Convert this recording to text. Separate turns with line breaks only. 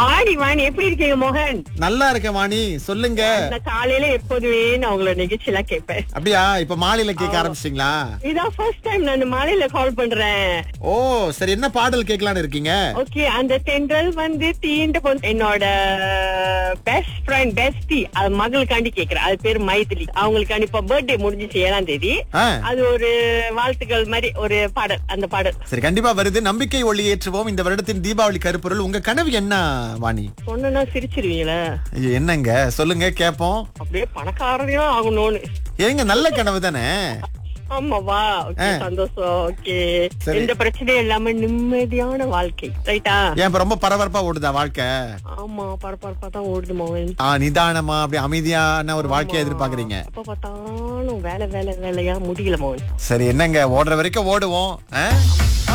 வாடி வாணி எப்படி இருக்கீங்க மோகன்
நல்லா இருக்கேன் வாணி சொல்லுங்க
நான் காலையில எப்போதுமே நான் உங்களோட நிகழ்ச்சி எல்லாம் கேட்பேன்
அப்படியா இப்ப மாலையில கேட்க ஆரம்பிச்சிட்டீங்களா
இதான் ஃபர்ஸ்ட் டைம் நான் மாலையில கால் பண்றேன்
ஓ சரி என்ன பாடல் கேட்கலான்னு இருக்கீங்க
ஓகே அந்த தென்றல் வந்து தீண்ட பொண்ணு என்னோட பெஸ்ட் ஃப்ரெண்ட் பெஸ்டி அது மகளுக்காண்டி கேக்குறேன் அது பேரு மைதிலி அவங்களுக்காண்டி இப்ப பர்த்டே முடிஞ்சிச்சு ஏழாம் தேதி
ஆ,
அது ஒரு வாழ்த்துக்கள் மாதிரி ஒரு பாடல் அந்த பாடல்
சரி கண்டிப்பா வருது நம்பிக்கை ஒளி ஏற்றுவோம் இந்த வருடத்தின் தீபாவளி கருப்பொருள் உங்க கனவு என்ன வாணி
சொன்னா சிரிச்சிருவீங்களே
ஐயோ, என்னங்க சொல்லுங்க கேப்போம்
அப்படியே பணக்காரனையும் ஆகணும்னு
ஏங்க நல்ல கனவு தானே
ஆமாவா ஓகே சந்தோஷம் ஓகே
சரி.
எந்த பிரச்சனையும் இல்லாம நிம்மதியான வாழ்க்கை ரைட்டா
ஏன் இப்ப ரொம்ப பரபரப்பா ஓடுதா வாழ்க்கை
ஆமா பரபரப்பா தான் ஓடுது மோகன்
ஆ நிதானமா அப்படி அமைதியான ஒரு வாழ்க்கையை எதிர்பார்க்கறீங்க
அப்ப பார்த்தாலும் வேலை வேலை வேலையா முடியல மோகன்
சரி என்னங்க ஓடுற வரைக்கும் ஓடுவோம் ஆ?